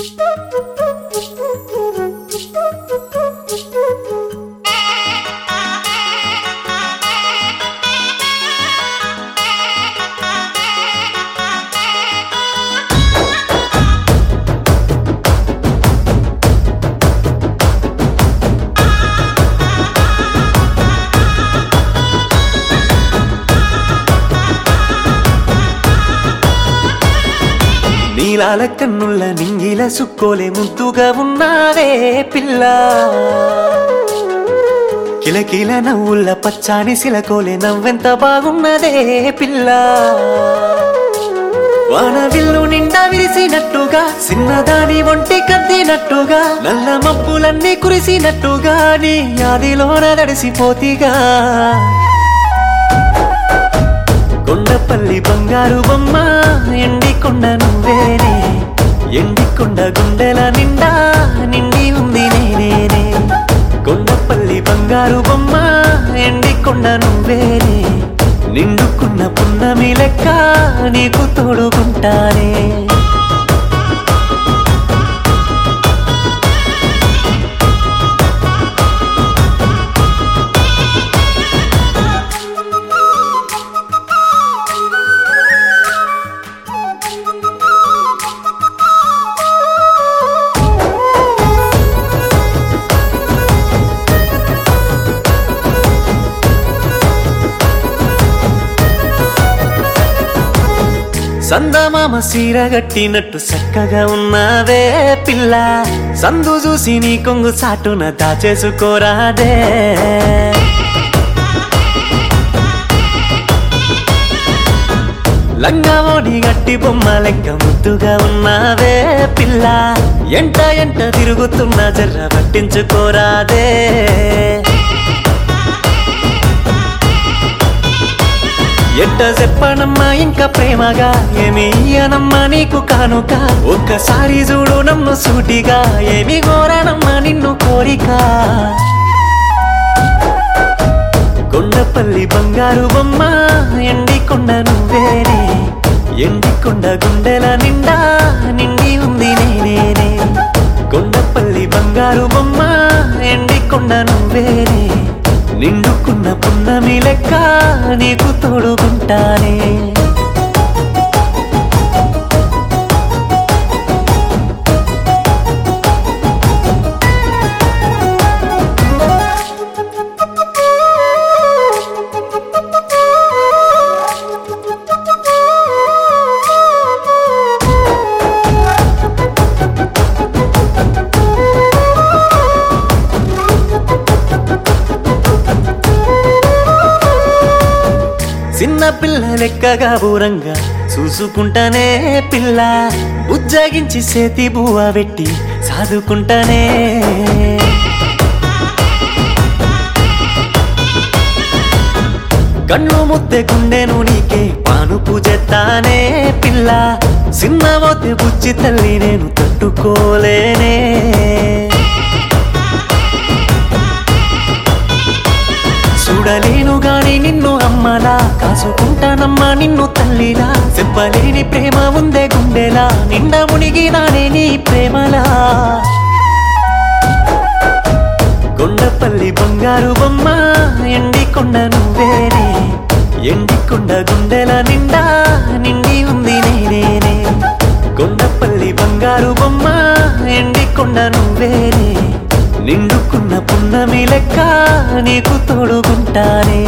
నీలాల కన్నుల నింగిల సుక్కోలే ముద్దుగా ఉన్నావే పిల్ల కిలకిల నవ్వుల పచ్చాని సిలకోలే నవ్వెంత బాగున్నదే పిల్ల వాన విల్లు నిండా విరిసినట్టుగా చిన్నదాని ఒంటి కద్దినట్టుగా నల్ల మబ్బులన్నీ కురిసినట్టుగా నీ యాదిలోన దడిసిపోతిగా కొండపల్లి బంగారు బొమ్మ ఎండి కొండ నువ్వేనే ఎండి కొండ గుండెల నిండా నిండి ఉంది నేనేనే కొండపల్లి బంగారు బొమ్మ ఎండి కొండ నువ్వేనే నిండుకున్న పున్నమి లెక్క నీకు తోడుకుంటానే సందమామ సీర గట్టినట్టు చక్కగా ఉన్నావే పిల్ల సందు చూసి నీ కొంగు సాటున దాచేసుకోరాదే లంగావోని గట్టి బొమ్మ లెక్క ముద్దుగా ఉన్నావే పిల్ల ఎంట ఎంట తిరుగుతున్నా జర్ర పట్టించుకోరాదే ఎట్ట చెప్పనమ్మా ఇంకా ప్రేమగా ఏమి ఇయ్యనమ్మా నీకు కానుక ఒక్కసారి చూడు నన్ను సూటిగా ఏమి కోరానమ్మా నిన్ను కోరిక కొండపల్లి బంగారు బొమ్మ ఎండి కొండ నువ్వేనే ఎండి కొండ గుండెల నిండా నిండి ఉంది నేనేనే కొండపల్లి బంగారు బొమ్మ ఎండి కొండ నువ్వేనే నిండుకున్న పున్నమి లెక్క నీకు తోడుకుంటానే చిన్న పిల్ల లెక్కగా బూరంగా చూసుకుంటానే పిల్ల ఉజ్జాగించి చేతి బువ్వ పెట్టి సాదుకుంటానే కళ్ళు ముద్దె గుండెను నీకే పాను పూజెత్తానే పిల్ల చిన్నవోతే బుచ్చి తల్లి నేను తట్టుకోలేనే చూడలేను గాని నిన్ను అమ్మలా కాసుకుంటానమ్మా నిన్ను తల్లిలా చెప్పలేని ప్రేమ ఉందే గుండెలా నిండా మునిగినానే నీ ప్రేమలా కొండపల్లి బంగారు బొమ్మ ఎండి కొండ నువ్వేనే ఎండి కొండ గుండెల నిండా నిండి ఉంది నేనేనే కొండపల్లి బంగారు బొమ్మ ఎండి కొండ నువ్వేనే నిండుకున్న పున్నమి లెక్క నీకు తోడుకుంటానే